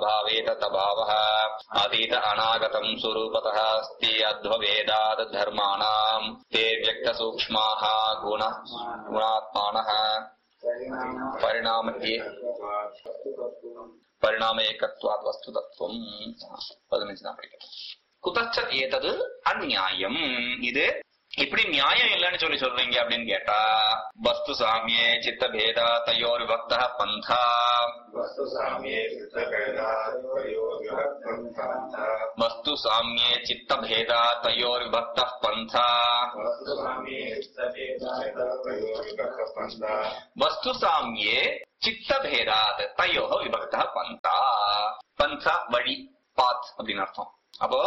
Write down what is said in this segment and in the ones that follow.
அபாவே தபாவः அதீத அநாகதம் சுரூபதः அஸ்தி அத்வவேதாத் தர்மாணாம் தே வியக்த சூக்ஷ்மாः குண குணாத்மானः பரிணாம பரிணாம ஏகத்வாத் வஸ்து தத்துவம் பதினஞ்சு தான் படிக்கணும் குதச்ச ஏதது அந்நியாயம் இது இப்படி நியாயம் இல்லைன்னு சொல்லி சொல்றீங்க அப்படின்னு கேட்டா வஸ்து சாமியே சித்த பேதா தயோர் விபக்த பந்தா வஸ்து சாமியே சித்த பேதா தயோர் விபக்த பந்தா வஸ்து சாமியே சித்த பேதாத் தயோ விபக்த பந்தா பந்தா வழி பாத் அப்படின்னு அர்த்தம் அப்போ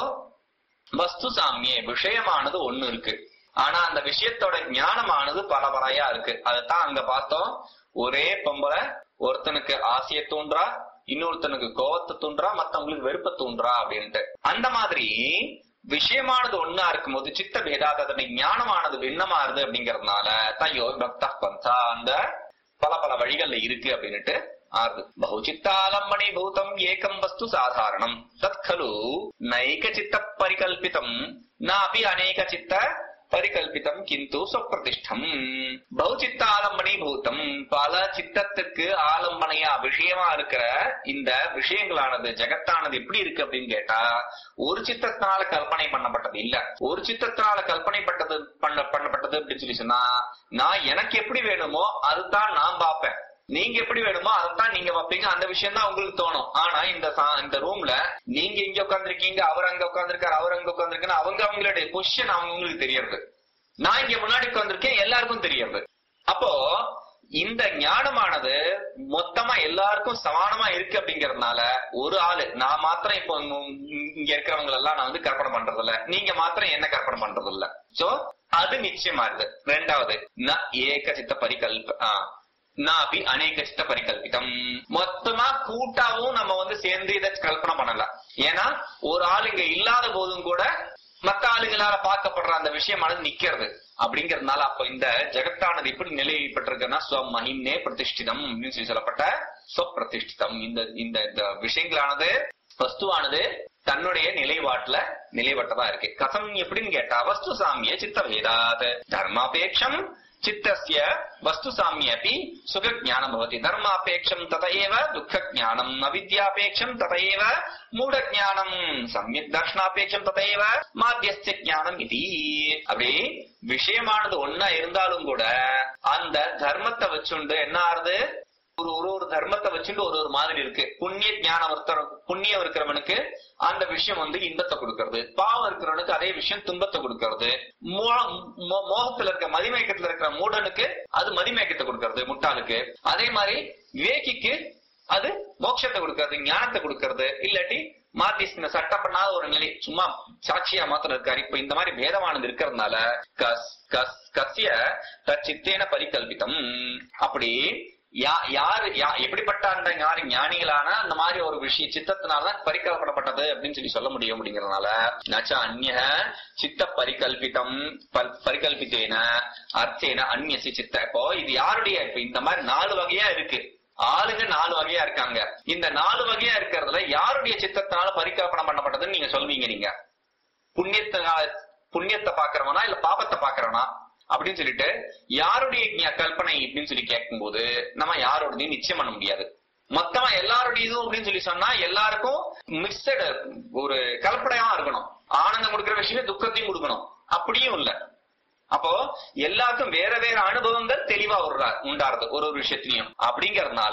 வஸ்து சாமியே விஷயமானது ஒண்ணு இருக்கு ஆனா அந்த விஷயத்தோட ஞானமானது பல பலையா இருக்கு அதைத்தான் அங்க பார்த்தோம் ஒரே பொம்பளை ஒருத்தனுக்கு ஆசைய தூண்டுறா இன்னொருத்தனுக்கு கோவத்தை தூண்டுறா மத்தவங்களுக்கு வெறுப்பை தூண்டுறா அப்படின்ட்டு அந்த மாதிரி விஷயமானது ஒண்ணா இருக்கும்போது சித்த பேதாத் அதனுடைய ஞானமானது பின்னமாறுது அப்படிங்கறதுனால தையோ பக்தா பந்தா அந்த பல பல வழிகள்ல இருக்கு அப்படின்னுட்டு ஆறுது பகுச்சித்தாலம்பணி பூதம் ஏகம் வஸ்து சாதாரணம் தத் கலு நைக சித்த பரிகல்பிதம் நாபி அநேக சித்த பரிகல்பிதம் கிந்து சொப்பிரதிஷ்டம் பௌச்சித்த ஆலம்பனை பூதம் பல சித்தத்துக்கு ஆலம்பனையா விஷயமா இருக்கிற இந்த விஷயங்களானது ஜெகத்தானது எப்படி இருக்கு அப்படின்னு கேட்டா ஒரு சித்தத்தினால கற்பனை பண்ணப்பட்டது இல்ல ஒரு சித்தத்தினால கற்பனை பட்டது பண்ண பண்ணப்பட்டது அப்படின்னு சொல்லி சொன்னா நான் எனக்கு எப்படி வேணுமோ அதுதான் நான் பார்ப்பேன் நீங்க எப்படி வேணுமோ அதைத்தான் நீங்க பார்ப்பீங்க அந்த விஷயம் தான் உங்களுக்கு தோணும் ஆனா இந்த சா- இந்த ரூம்ல நீங்க இங்க உட்காந்துருக்கீங்க அவர் அங்க உட்காந்துருக்காரு அவர் அங்க உட்காந்துருக்காரு அவங்க அவங்களுடைய பொசிஷன் அவங்களுக்கு தெரியறது நான் இங்க முன்னாடி உட்காந்துருக்கேன் எல்லாருக்கும் தெரியறது அப்போ இந்த ஞானமானது மொத்தமா எல்லாருக்கும் சமானமா இருக்கு அப்படிங்கறதுனால ஒரு ஆளு நான் மாத்திரம் இப்போ இங்க- இங்க இருக்கிறவங்க எல்லாம் நான் வந்து கற்பனை பண்றது இல்ல நீங்க மாத்திரம் என்ன கற்பனை பண்றது இல்ல சோ அது நிச்சயமா இருக்கு ரெண்டாவது ந ஏக சித்த பரிகல்ப ஆ, நாபி அநேக சித்த பரிகல்பிதம் மொத்தமா கூட்டாவும் நம்ம வந்து சேர்ந்து இதை கல்பனை பண்ணல ஏன்னா ஒரு ஆள் இங்க இல்லாத போதும் கூட மத்த ஆளுங்களால பார்க்கப்படுற அந்த விஷயமானது நிக்கிறது அப்படிங்கறதுனால அப்ப இந்த ஜெகத்தானது எப்படி நிலைப்பட்டிருக்குன்னா ஸ்வமஹிம்னே பிரதிஷ்டிதம் அப்படின்னு சொல்லி சொல்லப்பட்ட ஸ்வப்பிரதிஷ்டிதம் இந்த இந்த இந்த விஷயங்களானது வஸ்துவானது தன்னுடைய நிலைப்பாட்டுல நிலைப்பட்டதா இருக்கு கதம் எப்படின்னு கேட்டா வஸ்து சாமிய சித்த வேதாத் தர்மாபேட்சம் चित्तस्य वस्तु साम्यपि सुखज्ञानं भवति धर्मापेक्षं तत एव दुःखज्ञानम् अविद्यापेक्षं तत एव मूढज्ञानम् सम्यक् தர்ஷனாபேட்சம் தத ஏவ மாத்தியஸ்ய ஞானம் இது அப்படி விஷயமானது ஒன்னா இருந்தாலும் கூட அந்த தர்மத்தை வச்சுண்டு என்ன ஆறுது ஒரு ஒரு ஒரு தர்மத்தை வச்சுட்டு ஒரு ஒரு மாதிரி இருக்கு புண்ணிய ஞானம் ஒருத்தர் புண்ணியம் இருக்கிறவனுக்கு அந்த விஷயம் வந்து இன்பத்தை கொடுக்கறது பாவம் இருக்கிறவனுக்கு அதே விஷயம் துன்பத்தை கொடுக்கறது மோ- மோ- மோகத்துல இருக்க மதிமயக்கத்துல இருக்கிற மூடனுக்கு அது மதிமயக்கத்தை கொடுக்கறது முட்டாளுக்கு அதே மாதிரி விவேகிக்கு அது மோட்சத்தை கொடுக்கறது ஞானத்தை கொடுக்கறது இல்லாட்டி மாத்தி இந்த சட்டம் பண்ணாத ஒரு நிலை சும்மா சாட்சியா மாத்திரம் இருக்காரு இப்ப இந்த மாதிரி பேதமானது இருக்கிறதுனால கஸ் கஸ் கசிய தச்சித்தேன பரிகல்பிதம் அப்படி யா- யாரு யா- எப்படிப்பட்ட அந்த யாரு ஞானிகளான அந்த மாதிரி ஒரு விஷய சித்தத்தினாலதான் பரிகல்பனப்பட்டது அப்படின்னு சொல்லி சொல்ல முடியும் அப்படிங்கறதுனால நச்ச அந்நிய சித்த பரிகல்பிதம் பல்- பரிகல்பித்தேன அர்த்தேன அந்நியசி சித்த இப்போ இது யாருடைய இப்ப இந்த மாதிரி நாலு வகையா இருக்கு ஆளுங்க நாலு வகையா இருக்காங்க இந்த நாலு வகையா இருக்கிறதுல யாருடைய சித்தத்தினால பரிகல்பனை பண்ணப்பட்டதுன்னு நீங்க சொல்வீங்க நீங்க புண்ணியத்தினால புண்ணியத்தை பாக்குறவனா இல்ல பாபத்தை பாக்குறவனா அப்படின்னு சொல்லிட்டு யாருடைய ஞ- கல்பனை அப்படின்னு சொல்லி கேட்கும்போது நம்ம யாரோடதையும் நிச்சயம் பண்ண முடியாது மொத்தமா எல்லாருடைய இதுவும் அப்படின்னு சொல்லி சொன்னா எல்லாருக்கும் மிக்சடு ஒரு கலப்படையா இருக்கணும் ஆனந்தம் கொடுக்கிற விஷயம் துக்கத்தையும் கொடுக்கணும் அப்படியும் இல்ல அப்போ எல்லாருக்கும் வேற வேற அனுபவங்கள் தெளிவா ஒரு உண்டாருது ஒரு ஒரு விஷயத்திலையும் அப்படிங்கறதுனால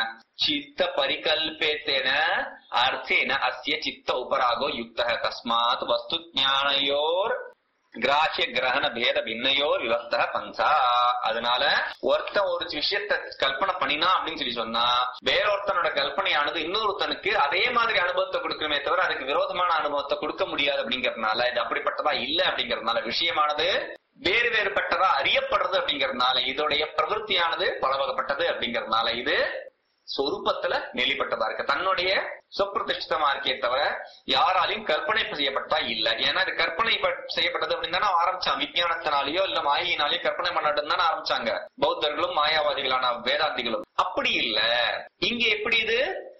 சித்த பரிகல்பேத்தேன அர்த்தேன அஸ்ய சித்த உபராகோ யுக்த தஸ்மாத் வஸ்து ஞானயோர் கிராஹ்ய கிரகண பேத பின்னையோர் விவஸ்த பந்தா அதனால ஒருத்தன் ஒரு விஷயத்த கல்பனை பண்ணினா அப்படின்னு சொல்லி சொன்னா வேறொருத்தனோட கல்பனையானது இன்னொருத்தனுக்கு அதே மாதிரி அனுபவத்தை கொடுக்கணுமே தவிர அதுக்கு விரோதமான அனுபவத்தை கொடுக்க முடியாது அப்படிங்கறதுனால இது அப்படிப்பட்டதா இல்ல அப்படிங்கறதுனால விஷயமானது வேறு வேறுபட்டதா அறியப்படுறது அப்படிங்கறதுனால இதோடைய பிரவருத்தியானது பலவகப்பட்டது அப்படிங்கறதுனால இது சொரூபத்துல நெளிப்பட்டதா இருக்கு தன்னுடைய சொப்பிரதிஷ்டிதமா இருக்கே தவிர யாராலையும் கற்பனை செய்யப்பட்டதா இல்ல ஏன்னா இது கற்பனை ப- செய்யப்பட்டது அப்படின்னு தானே ஆரம்பிச்சான் விஞ்ஞானத்தினாலேயோ இல்ல மாயினாலேயோ கற்பனை பண்ணட்டும் தானே ஆரம்பிச்சாங்க பௌத்தர்களும் மாயாவாதிகளான வேதாந்திகளும் அப்படி இல்ல இங்க எப்படி இது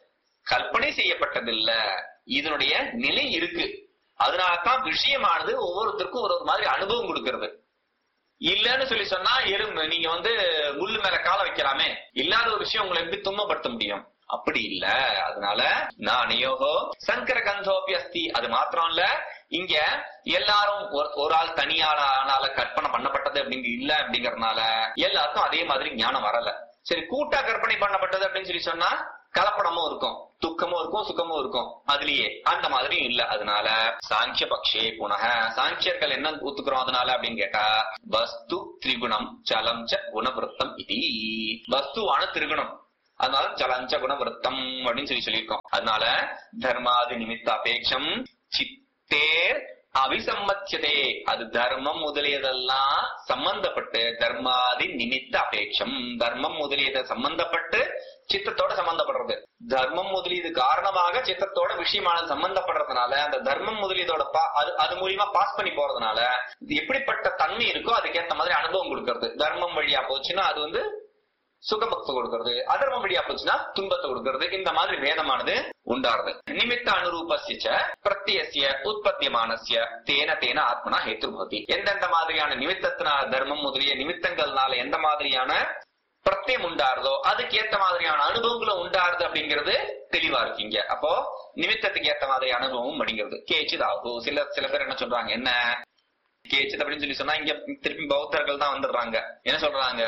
கற்பனை செய்யப்பட்டதில்ல இதனுடைய நிலை இருக்கு அதனாலதான் விஷயமானது ஒவ்வொருத்தருக்கும் ஒரு ஒரு மாதிரி அனுபவம் கொடுக்கிறது இல்லன்னு சொல்லி சொன்னா எறும்பு நீங்க வந்து முள்ளு மேல கால வைக்கலாமே இல்லாத ஒரு விஷயம் உங்களை எப்படி துன்பப்படுத்த முடியும் அப்படி இல்ல அதனால நானயோகோ சங்கர கந்தோப்பி அஸ்தி அது மாத்திரம் இல்ல இங்க எல்லாரும் ஒரு ஒரு ஆள் தனியால ஆனால கற்பனை பண்ணப்பட்டது அப்படிங்க இல்ல அப்படிங்கறதுனால எல்லாருக்கும் அதே மாதிரி ஞானம் வரல சரி கூட்டா கற்பனை பண்ணப்பட்டது அப்படின்னு சொல்லி சொன்னா கலப்படமும் இருக்கும் துக்கமும் இருக்கும் சுகமும் இருக்கும் அதுலயே அந்த மாதிரி இல்ல அதனால சாங்கிய பக்ஷே புனக சாங்கியர்கள் என்ன ஒத்துக்கிறோம் அதனால அப்படின்னு கேட்டா வஸ்து திரிகுணம் சலம் ச குணவருத்தம் இது வஸ்துவான திரிகுணம் அதனால சலஞ்ச குணவருத்தம் அப்படின்னு சொல்லி சொல்லியிருக்கோம் அதனால தர்மாதி நிமித்த அபேட்சம் சித்தேர் அவிசம்மத்தியதே அது தர்மம் முதலியதெல்லாம் சம்பந்தப்பட்டு தர்மாதி நிமித்த அபேட்சம் தர்மம் முதலியத சம்பந்தப்பட்டு சித்தத்தோட சம்பந்தப்படுறது தர்மம் முதலியது காரணமாக சித்தத்தோட விஷயமானது சம்பந்தப்படுறதுனால அந்த தர்மம் முதலியதோட பா- அது அது மூலியமா பாஸ் பண்ணி போறதுனால இது எப்படிப்பட்ட தன்மை இருக்கோ அதுக்கேத்த மாதிரி அனுபவம் கொடுக்கறது தர்மம் வழியா போச்சுன்னா அது வந்து சுகபக்தி கொடுக்கிறது அதர்மம் வழியா போச்சுன்னா துன்பத்தை கொடுக்கிறது இந்த மாதிரி வேதமானது உண்டாருது நிமித்த அனுரூபஸ்ய பிரத்யசிய உற்பத்தியமானசிய தேன தேன ஆத்மனா ஹேத்து பவதி எந்தெந்த மாதிரியான நிமித்தத்தினால தர்மம் முதலிய நிமித்தங்கள்னால எந்த மாதிரியான பிரத்யம் உண்டாருதோ அதுக்கு ஏத்த மாதிரியான அனுபவங்களும் உண்டாருது அப்படிங்கிறது தெளிவா இருக்கீங்க அப்போ நிமித்தத்துக்கு ஏத்த மாதிரி அனுபவம் அப்படிங்கிறது கேச்சுதாகு சில சில பேர் என்ன சொல்றாங்க என்ன கேச்சித் அப்படின்னு சொல்லி சொன்னா இங்க திருப்பி பௌத்தர்கள் தான் வந்துடுறாங்க என்ன சொல்றாங்க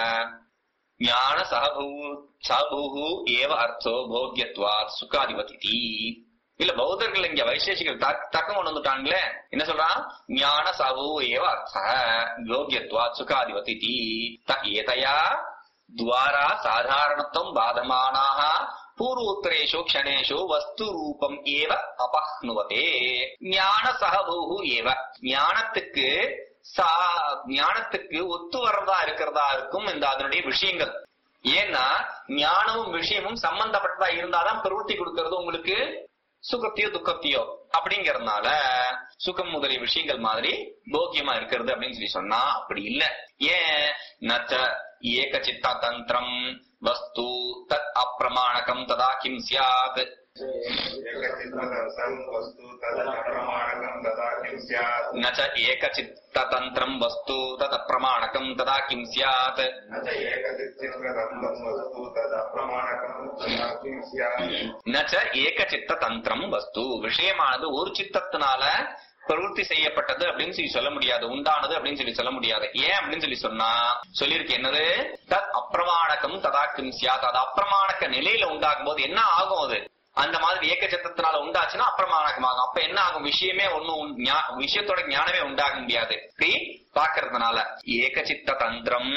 ஞான சகபூ சபூஹு ஏவ அர்த்தோ போக்கியத்வாத் சுகாதிபதி இல்ல பௌத்தர்கள் இங்க வைசேஷிகள் தக்- தக்கம் கொண்டு வந்துட்டாங்களே என்ன சொல்றான் ஞான சபு ஏவ அர்த்த யோகியத்வாத் சுகாதிபதி த ஏதயா द्वारा சாதாரணத்துவம் பாதமானாக பூர்வோத்தரேஷு க்ஷணேஷு வஸ்து ரூபம் ஏவ அபஹ்னுவதே ஞான சகபூஹு ஏவ ஞானத்துக்கு சா ஞானத்துக்கு ஒத்து வர்றதா இருக்கிறதா இருக்கும் இந்த அதனுடைய விஷயங்கள் ஏன்னா ஞானமும் விஷயமும் சம்பந்தப்பட்டதா இருந்தாதான் பிரவೃತ್ತಿ கொடுக்கிறது உங்களுக்கு சுகத்தையோ துக்கத்தையோ அப்படிங்கறதுனால சுகம் முதலிய விஷயங்கள் மாதிரி போக்கியமா இருக்கிறது அப்படின்னு சொல்லி சொன்னா அப்படி இல்ல ஏன் நச்ச ஏக சித்த தந்திரம் வஸ்து தத் அப்பிரமாணகம் ததா கிம் சியாத் एकचित्तदर्शनं वस्तु तदप्रमाणकं तदा किं स्यात् न च एकचित्ततन्त्रम् वस्तु तदप्रमाणकम् तदा किम् स्यात् न च एकचित्तदर्शनं वस्तु तदप्रमाणकं तदा किं स्यात् ந ச ஏக சித்த தந்திரம் வஸ்து விஷயமானது ஒரு சித்தத்தினால பிரவೃತ್ತಿ செய்யப்பட்டது அப்படின்னு சொல்லி சொல்ல முடியாது உண்டானது அப்படின்னு சொல்லி சொல்ல முடியாது ஏன் அப்படின்னு சொல்லி சொன்னா சொல்லியிருக்கு என்னது தத் அப்பிரமாணகம் ததா கிம் சியாத் அது அப்பிரமாணக்க நிலையில உண்டாகும் போது என்ன ஆகும் அது அந்த மாதிரி ஏக சித்தத்தினால உண்டாச்சுன்னா அப்பிரமாணகமாகும் அப்ப என்ன ஆகும் விஷயமே ஒண்ணும் ஞா- விஷயத்தோட ஞானமே உண்டாக முடியாது இப்படி பாக்குறதுனால ஏக சித்த தந்திரம்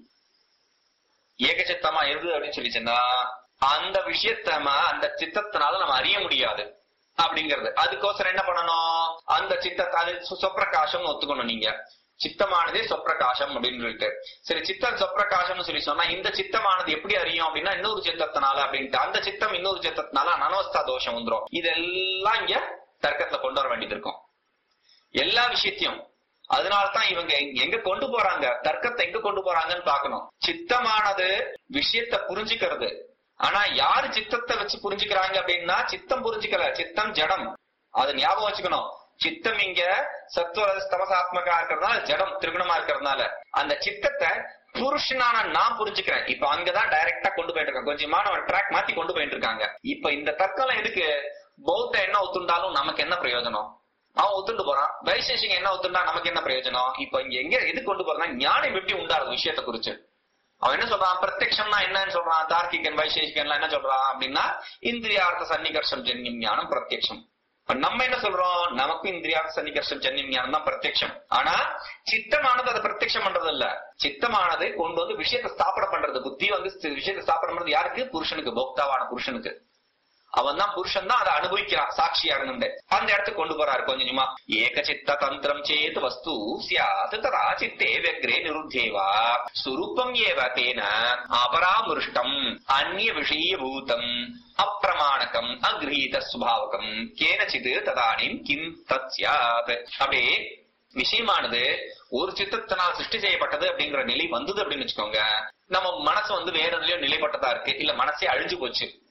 ஏகச்சித்தமா இருக்கு அப்படின்னு சொல்லிச்சுன்னா அந்த விஷயத்தம அந்த சித்தத்தினால நம்ம அறிய முடியாது அப்படிங்கிறது அதுக்கோசரம் என்ன பண்ணணும் அந்த சித்தத்தை அது சு- சொப்பிரகாசம்னு ஒத்துக்கணும் நீங்க சித்தமானதே சொப்பிரகாசம் அப்படின்னு சொல்லிட்டு சரி சித்தம் சொப்பிரகாசம்னு சொல்லி சொன்னா இந்த சித்தமானது எப்படி அறியும் அப்படின்னா இன்னொரு சித்தத்தினால அப்படின்ட்டு அந்த சித்தம் இன்னொரு சித்தத்தினால அனவஸ்தா தோஷம் வந்துரும் இதெல்லாம் இங்க தர்க்கத்துல கொண்டு வர வேண்டியது இருக்கும் எல்லா விஷயத்தையும் அதனாலதான் இவங்க எங்க- எங்க கொண்டு போறாங்க தர்க்கத்தை எங்க கொண்டு போறாங்கன்னு பார்க்கணும் சித்தமானது விஷயத்தை புரிஞ்சுக்கிறது ஆனா யாரு சித்தத்தை வச்சு புரிஞ்சுக்கிறாங்க அப்படின்னா சித்தம் புரிஞ்சுக்கல சித்தம் ஜடம் அது ஞாபகம் வச்சுக்கணும் சித்தம் இங்க சத்துவ தமசாத்மகா இருக்கிறதுனால ஜடம் திருகுணமா இருக்கிறதுனால அந்த சித்தத்தை புருஷனான நான் புரிஞ்சுக்கிறேன் இப்ப அங்கதான் டைரக்டா கொண்டு போயிட்டு இருக்காங்க கொஞ்சமா நம்ம ட்ராக் மாத்தி கொண்டு போயிட்டு இருக்காங்க இப்ப இந்த தர்க்கம் எதுக்கு பௌத்த என்ன ஒத்துண்டாலும் நமக்கு என்ன பிரயோஜனம் அவன் ஒத்துண்டு போறான் வைசேஷிங்க என்ன ஒத்துண்டா நமக்கு என்ன பிரயோஜனம் இப்ப இங்க எங்க எது கொண்டு போறான் ஞானம் எப்படி உண்டாருது விஷயத்தை குறிச்சு அவன் என்ன சொல்றான் பிரத்யக்ஷம்னா என்னன்னு சொல்றான் தார்க்கிகன் வைசேஷிகன் என்ன சொல்றான் அப்படின்னா இந்திரியார்த்த சன்னிகர்ஷம் ஜன்யம் ஞானம் பிரத்யக்ஷம் இப்ப நம்ம என்ன சொல்றோம் நமக்கும் இந்திரியார்த்த சன்னிகர்ஷம் ஜன்யம் ஞானம் தான் பிரத்யக்ஷம் ஆனா சித்தமானது அதை பிரத்யக்ஷம் பண்றது இல்ல சித்தமானது கொண்டு வந்து விஷயத்தை ஸ்தாபனம் பண்றது புத்தி வந்து விஷயத்தை ஸ்தாபனம் பண்றது யாருக்கு புருஷனுக்கு போக்தாவான புருஷனுக்கு அவன் தான் புருஷன் தான் அதை அனுபவிக்கிறான் சாட்சியா இருந்துட்டு அந்த இடத்துக்கு கொண்டு போறாரு கொஞ்சம் கொஞ்சமா ஏக சித்த தந்திரம் சேத் வஸ்து சியாத் ததா சித்தே व्यग्रे நிருத்தேவா சுரூபம் ஏவ தேன அபராமிருஷ்டம் அந்நிய விஷயபூதம் அப்பிரமாணகம் அகிரீத சுபாவகம் கேனச்சித் ததானிம் கிம் தத் சியாத் அப்படியே விஷயமானது ஒரு சித்தத்தினால் சிருஷ்டி செய்யப்பட்டது அப்படிங்கிற நிலை வந்தது அப்படின்னு வச்சுக்கோங்க நம்ம மனசு வந்து வேற எதுலயோ நிலைப்பட்டதா இருக்கு இல்ல மனசே அழிஞ்சு போச்சு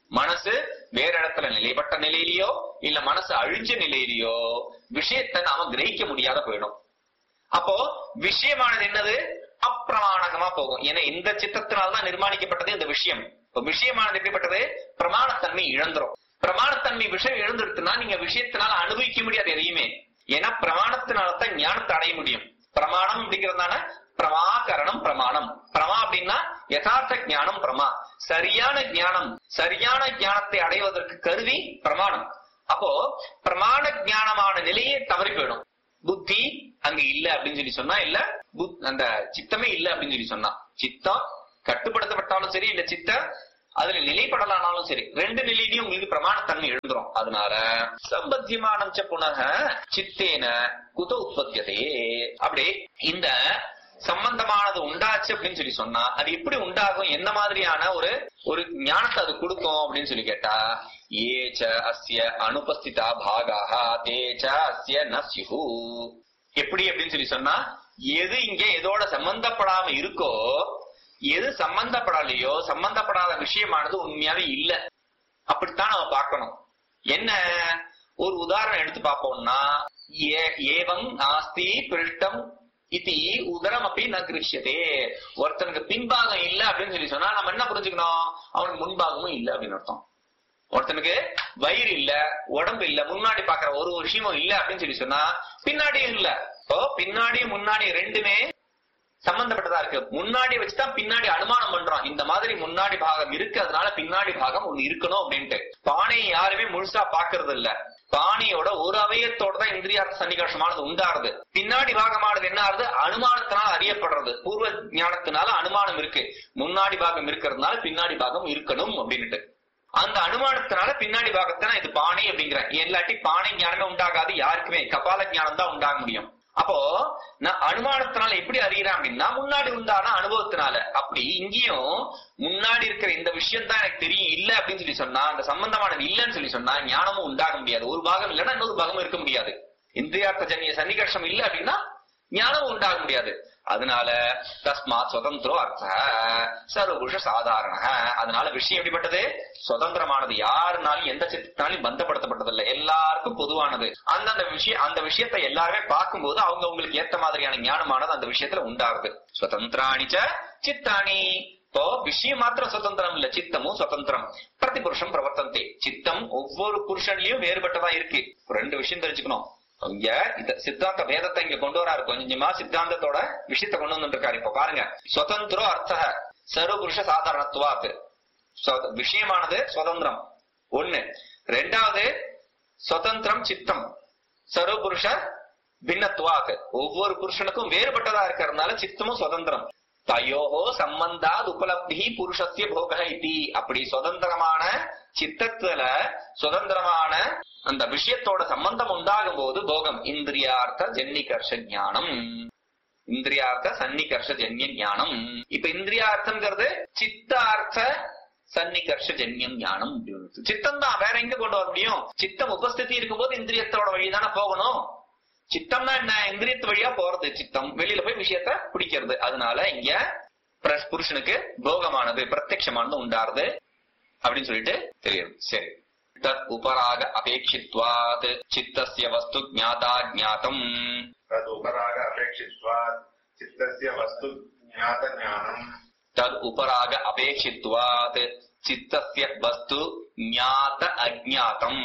மனசு வேற இடத்துல நிலைப்பட்ட நிலையிலயோ இல்ல மனசு அழிஞ்ச நிலையிலயோ விஷயத்தை நாம கிரகிக்க முடியாத போயிடும் அப்போ விஷயமானது என்னது அப்பிரமாணகமா போகும் ஏன்னா இந்த சித்தத்தினால்தான் நிர்மாணிக்கப்பட்டது இந்த விஷயம் இப்ப விஷயமானது எப்படிப்பட்டது பிரமாணத்தன்மை இழந்துரும் பிரமாணத்தன்மை விஷயம் இழந்துருச்சுன்னா நீங்க விஷயத்தினால அனுபவிக்க முடியாது எதையுமே ஏன்னா பிரமாணத்தினால தான் ஞானத்தை அடைய முடியும் பிரமாணம் அப்படிங்கிறதுனால பிரமாகரணம் பிரமாணம் பிரமா அப்படின்னா யதார்த்த ஞானம் பிரமா சரியான ஞானம் சரியான ஞானத்தை அடைவதற்கு கருவி பிரமாணம் அப்போ பிரமாண ஞானமான நிலையே தவறி போயிடும் புத்தி அங்க இல்ல அப்படின்னு சொல்லி சொன்னா இல்ல புத்- அந்த சித்தமே இல்ல அப்படின்னு சொல்லி சொன்னா சித்தம் கட்டுப்படுத்தப்பட்டாலும் சரி இல்ல சித்த அதுல நிலைப்படலானாலும் சரி ரெண்டு நிலையிலையும் உங்களுக்கு பிரமாணத்தன்மை எழுந்துரும் அதனால சம்பத்தியமானம் ச புனக சித்தேன குத உற்பத்தியதே அப்படி இந்த சம்பந்தமானது உண்டாச்சு அப்படின்னு சொல்லி சொன்னா அது எப்படி உண்டாகும் என்ன மாதிரியான ஒரு ஒரு ஞானத்தை அது கொடுக்கும் அப்படின்னு சொல்லி கேட்டா ஏச்ச அஸ்ய அனுபஸ்திதா பாகாக தேச்ச அஸ்ய ந ஸ்யுஹு எப்படி அப்படின்னு சொல்லி சொன்னா எது இங்க எதோட சம்பந்தப்படாம இருக்கோ எது சம்பந்தப்படலையோ சம்பந்தப்படாத விஷயமானது உண்மையாவே இல்ல அப்படித்தான் நம்ம பார்க்கணும் என்ன ஒரு உதாரணம் எடுத்து பார்ப்போம்னா ஏ- ஏவம் நாஸ்தி பிருஷ்டம் இதி உதரம் அப்படி ந கிருஷ்யதே ஒருத்தனுக்கு பின்பாகம் இல்ல அப்படின்னு சொல்லி சொன்னா நம்ம என்ன புரிஞ்சுக்கணும் அவனுக்கு முன்பாகமும் இல்ல அப்படின்னு அர்த்தம் ஒருத்தனுக்கு வயிறு இல்ல உடம்பு இல்ல முன்னாடி பாக்குற ஒரு விஷயமும் இல்ல அப்படின்னு சொல்லி சொன்னா பின்னாடியும் இல்ல இப்போ பின்னாடியும் முன்னாடி ரெண்டுமே சம்பந்தப்பட்டதா இருக்கு முன்னாடி வச்சுதான் பின்னாடி அனுமானம் பண்றோம் இந்த மாதிரி முன்னாடி பாகம் இருக்கு அதனால பின்னாடி பாகம் ஒண்ணு இருக்கணும் அப்படின்ட்டு பானையை யாருமே முழுசா பாக்குறது இல்ல பானையோட ஒரு அவயத்தோட தான் இந்திரியார்த்த சன்னிகர்ஷமானது உண்டாருது பின்னாடி பாகமானது என்ன ஆகுது அனுமானத்தினால் அறியப்படுறது பூர்வ ஞானத்தினால அனுமானம் இருக்கு முன்னாடி பாகம் இருக்கிறதுனால பின்னாடி பாகம் இருக்கணும் அப்படின்னுட்டு அந்த அனுமானத்தினால பின்னாடி பாகத்தை நான் இது பானை அப்படிங்கிறேன் இல்லாட்டி பானை ஞானமே உண்டாகாது யாருக்குமே கபால ஞானம் தான் உண்டாக முடியும் அப்போ நான் அனுமானத்தினால எப்படி அறியறேன் அப்படின்னா முன்னாடி உண்டான அனுபவத்தினால அப்படி இங்கேயும் முன்னாடி இருக்கிற இந்த விஷயம் தான் எனக்கு தெரியும் இல்ல அப்படின்னு சொல்லி சொன்னா அந்த சம்பந்தமானது இல்லைன்னு சொல்லி சொன்னா ஞானமும் உண்டாக முடியாது ஒரு பாகம் இல்லைன்னா இன்னொரு பாகமும் இருக்க முடியாது இந்திரியார்த்த ஜன்ய சன்னிகர்ஷம் இல்ல அப்படின்னா ஞானமும் உண்டாக முடியாது அதனால தஸ்மாத் சுதந்திரோ அர்த்த சர்வபுருஷ சாதாரண அதனால விஷயம் எப்படிப்பட்டது சுதந்திரமானது யாருனாலும் எந்த சித்தத்தினாலும் பந்தப்படுத்தப்பட்டதில்லை எல்லாருக்கும் பொதுவானது அந்தந்த விஷயம் அந்த விஷயத்தை எல்லாருமே பார்க்கும்போது அவங்க உங்களுக்கு ஏத்த மாதிரியான ஞானமானது அந்த விஷயத்துல உண்டாகுது சுதந்திராணிச்ச சித்தாணி இப்போ விஷயம் மாத்திரம் சுதந்திரம் இல்ல சித்தமும் சுதந்திரம் பிரதி புருஷம் பிரவர்த்தந்தே சித்தம் ஒவ்வொரு புருஷன்லயும் வேறுபட்டதா இருக்கு ரெண்டு விஷயம் தெரிஞ்சுக்கணும் இங்க இந்த சித்தாந்த பேதத்தை இங்க கொண்டு வராரு கொஞ்சமா சித்தாந்தத்தோட விஷயத்தை கொண்டு வந்துட்டு இருக்காரு இப்ப பாருங்க சுதந்திரோ அர்த்த சர்வபுருஷ சாதாரணத்துவாத்து சொத- விஷயமானது சுதந்திரம் ஒண்ணு ரெண்டாவது சுதந்திரம் சித்தம் சர்வபுருஷ பின்னத்துவாக்கு ஒவ்வொரு புருஷனுக்கும் வேறுபட்டதா இருக்கிறதுனால சித்தமும் சுதந்திரம் தயோஹோ சம்பந்தாத் உபலப்தி புருஷஸ்ய போக இதி அப்படி சுதந்திரமான சித்தத்துல சுதந்திரமான அந்த விஷயத்தோட சம்பந்தம் உண்டாகும் போது போகம் இந்திரியார்த்த ஜன்னிகர்ஷ ஞானம் இந்திரியார்த்த சன்னிகர்ஷ ஜன்ய ஞானம் இப்ப இந்திரியார்த்தம்ங்கிறது சித்தார்த்த சன்னிகர்ஷ ஜன்யம் ஞானம் சித்தம் தான் வேற எங்க கொண்டு வர முடியும் சித்தம் உபஸ்திதி இருக்கும்போது இந்திரியத்தோட வழி தானே போகணும் சித்தம்னா என்ன இந்திரியத்து வழியா போறது சித்தம் வெளியில போய் விஷயத்த பிடிக்கிறது அதனால இங்க பிர- புருஷனுக்கு போகமானது பிரத்யட்சமானது உண்டாருது அப்படின்னு சொல்லிட்டு தெரியுது சரி தத் உபராக அபேட்சித்வாத் சித்தஸ்ய வஸ்து ஞாதா ஞாதம் तदुपराग अपेक्षित्वात् चित्तस्य वस्तु ज्ञातज्ञानम् தத் உபராக அபேட்சித்வாத் சித்தஸ்ய வஸ்து ஞாத அஜ்ஞாதம்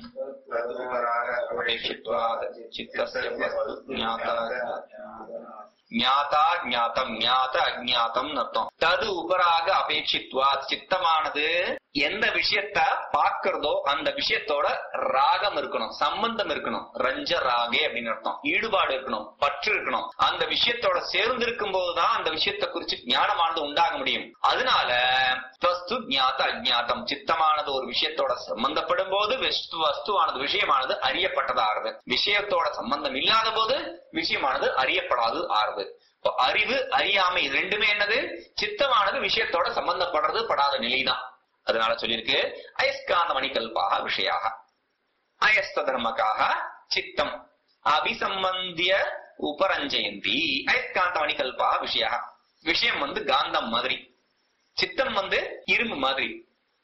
तदुपराग अपेक्षित्वात् चित्तस्य वस्तु ज्ञाता ज्ञातज्ञानम् ஞாதா ஞாதம் ஞாத அஜ்ஞாதம் அர்த்தம் தது உபராக அபேட்சித்வா சித்தமானது எந்த விஷயத்த பார்க்கிறதோ அந்த விஷயத்தோட ராகம் இருக்கணும் சம்பந்தம் இருக்கணும் ரஞ்ச ராகே அப்படின்னு அர்த்தம் ஈடுபாடு இருக்கணும் பற்று இருக்கணும் அந்த விஷயத்தோட சேர்ந்து இருக்கும் போதுதான் அந்த விஷயத்தை குறிச்சு ஞானமானது உண்டாக முடியும் அதனால வஸ்து ஞாத அஜ்ஞாதம் சித்தமானது ஒரு விஷயத்தோட சம்பந்தப்படும் போது வஸ்து வஸ்துவானது விஷயமானது அறியப்பட்டதாகிறது விஷயத்தோட சம்பந்தம் இல்லாத போது விஷயமானது அறியப்படாது ஆறுது இப்போ அறிவு அறியாமை இது ரெண்டுமே என்னது சித்தமானது விஷயத்தோட சம்பந்தப்படுறது படாத நிலைதான் அதனால சொல்லியிருக்கு அயஸ்காந்த மணிகல்பாக விஷயாக அயஸ்த தர்மக்காக சித்தம் அபிசம்பந்திய உபரஞ்சயந்தி அயஸ்காந்த மணிகல்பாக விஷயாக விஷயம் வந்து காந்தம் மாதிரி சித்தம் வந்து இரும்பு மாதிரி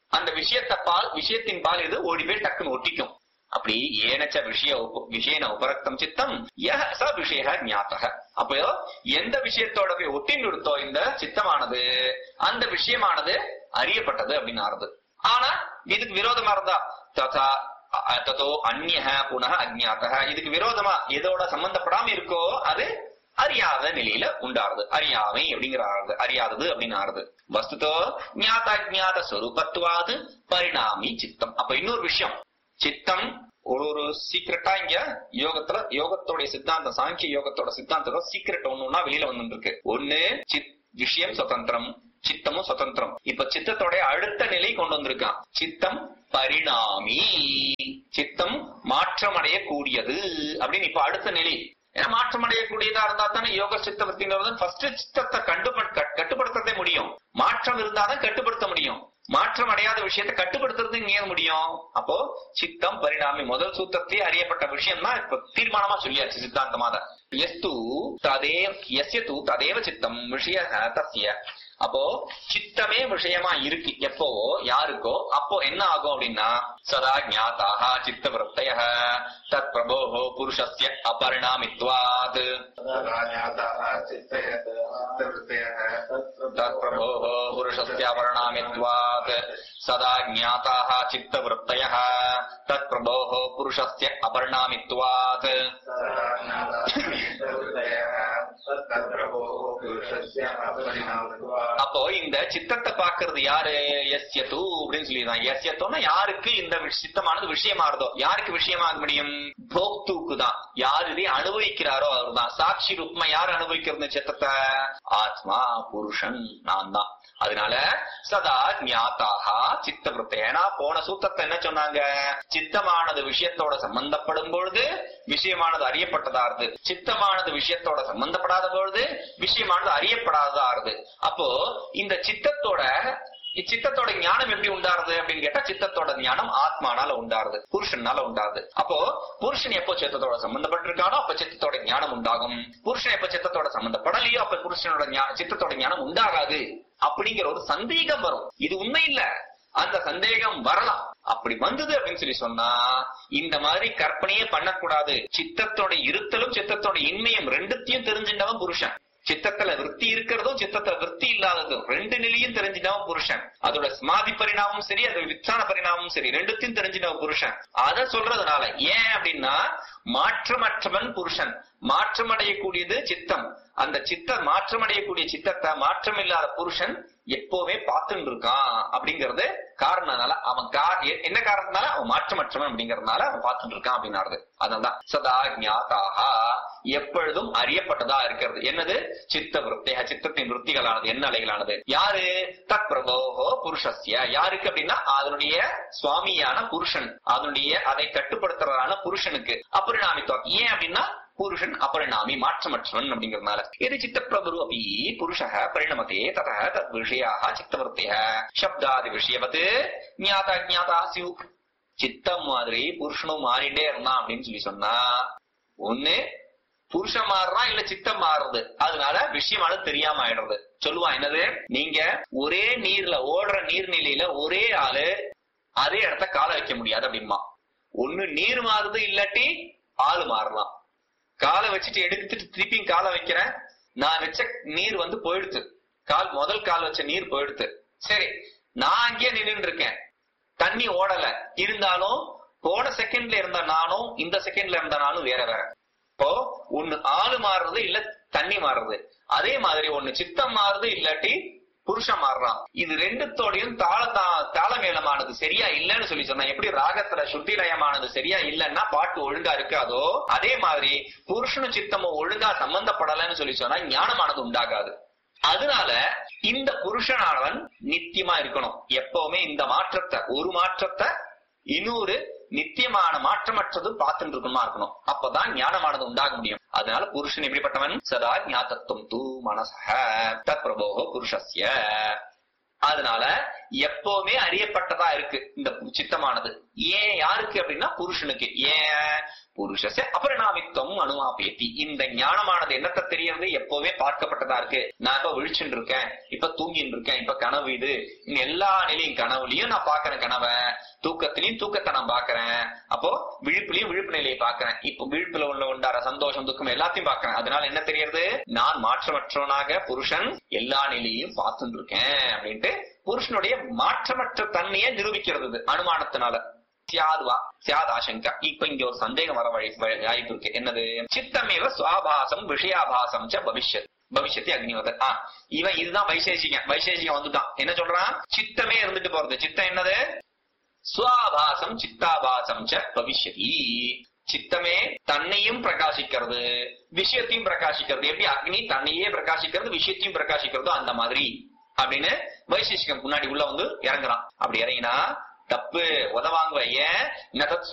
அந்த விஷயத்தை பால் விஷயத்தின் பால் எது ஓடி போய் டக்குன்னு ஒட்டிக்கும் அப்படி ஏனச்ச விஷய உப- விஷயன உபரக்தம் சித்தம் யஹ ச விஷய ஞாத்தக அப்போ எந்த விஷயத்தோட போய் ஒட்டி நிறுத்தோ இந்த சித்தமானது அந்த விஷயமானது அறியப்பட்டது அப்படின்னு ஆறுது ஆனா இதுக்கு விரோதமா இருந்தா ததா அ- ததோ அந்நிய புனः அஜ்ஞாத்தக இதுக்கு விரோதமா எதோட சம்பந்தப்படாம இருக்கோ அது அறியாத நிலையில உண்டாருது அறியாமை அப்படிங்கிற ஆறுது அறியாதது அப்படின்னு ஆறுது வஸ்துதோ ஞாத அஜ்ஞாத ஸ்வரூபத்துவாது பரிணாமி சித்தம் அப்ப இன்னொரு விஷயம் சித்தம் ஒரு ஒரு சீக்கிரட்டா இங்க யோகத்துல யோகத்தோட சித்தாந்தம் சாங்கிய யோகத்தோட சித்தாந்தத்தோட சீக்கிரட் ஒண்ணுன்னா வெளியில வந்து இருக்கு ஒண்ணு சித் விஷயம் சுதந்திரம் சித்தமும் சுதந்திரம் இப்ப சித்தத்தோட அடுத்த நிலை கொண்டு வந்திருக்கான் சித்தம் பரிணாமி சித்தம் மாற்றமடைய கூடியது அப்படின்னு இப்ப அடுத்த நிலை ஏன்னா மாற்றம் அடையக்கூடியதா இருந்தா தானே யோக சித்த விற்பிங்கிறது ஃபர்ஸ்ட் சித்தத்தை கண்டுபடு கட்டுப்படுத்ததே முடியும் மாற்றம் இருந்தாதான் கட்டுப்படுத்த முடியும் மாற்றம் அடையாத விஷயத்தை கட்டுப்படுத்துறது இங்கே முடியும் அப்போ சித்தம் பரிணாமி முதல் சூத்திரத்திலே அறியப்பட்ட விஷயம் தான் இப்ப தீர்மானமா சொல்லியாச்சு சித்தாந்தமாக எஸ்து ததே எஸ்ய தூ ததேவ சித்தம் விஷய தஸ்ய அப்போ சித்தமே விஷயமா இருக்கு எப்போ யாருக்கோ அப்போ என்ன ஆகும் அப்படின்னா சதா ஞாதாக சித்த விரத்தய தத் பிரபோஹோ புருஷஸ்ய அபரிணாமித்வாத் तदा ज्ञाताः चित्तयः चित्तवृत्तयः தத் பிரபோஹோ புருஷஸ்ய அபரிணாமித்வாத் சதா ஞாதாக சித்த விரத்தய தத் பிரபோஹோ புருஷஸ்ய அபரிணாமித்வாத் तदा ज्ञाताः चित्तवृत्तयः तत्प्रभोः पुरुषस्य अपरिणामत्वात् அப்போ இந்த சித்தத்தை பாக்குறது யாரு எஸ்யது அப்படின்னு சொல்லிடுறான் எஸ்யத்தோன்னா யாருக்கு இந்த விஷ- சித்தமானது விஷயமாறுதோ யாருக்கு விஷயமாக முடியும் போக்துக்கு தான் யார் இதை அனுபவிக்கிறாரோ அவர்தான் சாட்சி ரூபமா யார் அனுபவிக்கிறது இந்த சித்தத்தை ஆத்மா புருஷன் நான் தான் அதனால சதா ஞாதாக சித்த விருத்தி ஏன்னா போன சூத்திரத்தை என்ன சொன்னாங்க சித்தமானது விஷயத்தோட சம்பந்தப்படும் பொழுது விஷயமானது அறியப்பட்டதா இருக்கு சித்தமானது விஷயத்தோட சம்பந்தப்படாத பொழுது விஷயமானது அறியப்படாததா இருக்கு அப்போ இந்த சித்தத்தோட இச்சித்தத்தோட ஞானம் எப்படி உண்டாருது அப்படின்னு கேட்டா சித்தத்தோட ஞானம் ஆத்மானால உண்டாருது புருஷனால உண்டாருது அப்போ புருஷன் எப்போ சித்தத்தோட சம்பந்தப்பட்டிருக்கானோ அப்ப சித்தத்தோட ஞானம் உண்டாகும் புருஷன் எப்ப சித்தத்தோட சம்பந்தப்படலையோ அப்ப புருஷனோட ஞா- சித்தத்தோட ஞானம் உண்டாகாது அப்படிங்கிற ஒரு சந்தேகம் வரும் இது உண்மை இல்ல அந்த சந்தேகம் வரலாம் அப்படி வந்தது அப்படின்னு சொல்லி சொன்னா இந்த மாதிரி கற்பனையே பண்ணக்கூடாது சித்தத்தோட இருத்தலும் சித்தத்தோட இன்மையும் ரெண்டுத்தையும் தெரிஞ்சின்றவன் புருஷன் சித்தத்துல விருத்தி இருக்கிறதும் சித்தத்துல விருத்தி இல்லாததும் ரெண்டு நிலையும் தெரிஞ்சினவன் புருஷன் அதோட ஸ்மாதி பரிணாமமும் சரி அதோட வித்தான பரிணாமமும் சரி ரெண்டுத்தையும் தெரிஞ்சினவன் புருஷன் அத சொல்றதுனால ஏன் அப்படின்னா மாற்றமற்றவன் புருஷன் மாற்றமடையக்கூடியது சித்தம் அந்த சித்த மாற்றமடையக்கூடிய சித்தத்தை மாற்றம் இல்லாத புருஷன் எப்பவுமே பார்த்துட்டு இருக்கான் அப்படிங்கறது காரணனால அவன் கா- எ- என்ன காரணத்தினால அவன் மாற்றமற்றவன் அப்படிங்கறதுனால அவன் பார்த்துட்டு இருக்கான் அப்படின்னாரு அதனாலதான் சதா ஞாதாக எப்பொழுதும் அறியப்பட்டதா இருக்கிறது என்னது சித்த விருத்திய சித்தத்தின் விருத்திகளானது என்ன அலைகளானது யாரு தத் பிரபோகோ புருஷஸ்ய யாருக்கு அப்படின்னா அதனுடைய சுவாமியான புருஷன் அதனுடைய அதை கட்டுப்படுத்துறதான புருஷனுக்கு அபரிணாமித்துவம் ஏன் அப்படின்னா புருஷன் அபரிணாமி மாற்றமற்றவன் அப்படிங்கறதுனால எது சித்த பிரபு அப்படி புருஷ பரிணமதே தத தத் விஷயாக சித்தவருத்திய சப்தாதி விஷயவத்து ஞாதா ஞாதா சிவ் சித்தம் மாதிரி புருஷனும் மாறிட்டே இருந்தான் அப்படின்னு சொல்லி சொன்னா ஒண்ணு புருஷன் மாறுறான் இல்ல சித்தம் மாறுறது அதனால விஷயமானது தெரியாம ஆயிடுறது சொல்லுவான் என்னது நீங்க ஒரே நீர்ல ஓடுற நீர்நிலையில ஒரே ஆளு அதே இடத்த கால வைக்க முடியாது அப்படிமா ஒண்ணு நீர் மாறுது இல்லாட்டி ஆளு மாறலாம் காலை வச்சுட்டு எடுத்துட்டு திருப்பி காலை வைக்கிறேன் நான் வச்ச நீர் வந்து போயிடுத்து கால் முதல் கால் வச்ச நீர் போயிடுத்து சரி நான் அங்கேயே நின்னுட்டு இருக்கேன் தண்ணி ஓடல இருந்தாலும் போன செகண்ட்ல இருந்த நானும் இந்த செகண்ட்ல இருந்த நானும் வேற வேற இப்போ ஒண்ணு ஆளு மாறுறது இல்ல தண்ணி மாறுறது அதே மாதிரி ஒண்ணு சித்தம் மாறுது இல்லாட்டி புருஷன் மாறுறான் இது ரெண்டுத்தோடையும் தாள தா- தாளமேளமானது சரியா இல்லைன்னு சொல்லி சொன்னா எப்படி ராகத்துல சுத்தி லயமானது சரியா இல்லைன்னா பாட்டு ஒழுங்கா இருக்காதோ அதே மாதிரி புருஷனும் சித்தமும் ஒழுங்கா சம்பந்தப்படலைன்னு சொல்லி சொன்னா ஞானமானது உண்டாகாது அதனால இந்த புருஷனானவன் நித்தியமா இருக்கணும் எப்பவுமே இந்த மாற்றத்தை ஒரு மாற்றத்தை இன்னொரு நித்தியமான மாற்றமற்றது பார்த்துட்டு இருக்கணுமா இருக்கணும் அப்பதான் ஞானமானது உண்டாக முடியும் அதனால புருஷன் எப்படிப்பட்டவன் சதா ஞாதத்துவம் தூ மனசக தத் பிரபோகோ புருஷஸ்ய அதனால எப்பவுமே அறியப்பட்டதா இருக்கு இந்த சித்தமானது ஏன் யாருக்கு அப்படின்னா புருஷனுக்கு ஏன் புருஷச அபரிணாமித்துவம் அனுமாபேத்தி இந்த ஞானமானது என்னத்த தெரியறது எப்பவுமே பார்க்கப்பட்டதா இருக்கு நான் இப்ப விழிச்சுட்டு இருக்கேன் இப்ப தூங்கிட்டு இருக்கேன் இப்ப கனவு இது இன்னும் எல்லா நிலையும் கனவுலயும் நான் பாக்குறேன் கனவை தூக்கத்திலையும் தூக்கத்தை நான் பாக்குறேன் அப்போ விழிப்புலயும் விழிப்பு நிலையை பாக்குறேன் இப்ப விழிப்புல உள்ள உண்டார சந்தோஷம் துக்கம் எல்லாத்தையும் பாக்குறேன் அதனால என்ன தெரியறது நான் மாற்றமற்றவனாக புருஷன் எல்லா நிலையையும் பார்த்துட்டு இருக்கேன் அப்படின்ட்டு புருஷனுடைய மாற்றமற்ற தன்மையை நிரூபிக்கிறது இது அனுமானத்தினால சியாதுவா சியாத் ஆசங்கா இப்ப இங்க ஒரு சந்தேகம் வர வழி வழி- வாய்ப்பு இருக்கு என்னது சித்தமேவ சுவாபாசம் விஷயாபாசம் ச பவிஷ்யத் பவிஷ்யத்தி அக்னிவதர் ஆ இவன் இதுதான் வைசேஷிகன் வைசேஷிகன் வந்துட்டான் என்ன சொல்றான் சித்தமே இருந்துட்டு போறது சித்தம் என்னது சுவாபாசம் சித்தாபாசம் ச பவிஷ்யதி சித்தமே தன்னையும் பிரகாசிக்கிறது விஷயத்தையும் பிரகாசிக்கிறது எப்படி அக்னி தன்னையே பிரகாசிக்கிறது விஷயத்தையும் பிரகாசிக்கிறதோ அந்த மாதிரி அப்படின்னு வைசேஷிகம் முன்னாடி உள்ள வந்து இறங்குறான் அப்படி இறங்கினா தப்பு உதவாங்குவ ஏன் ந தத்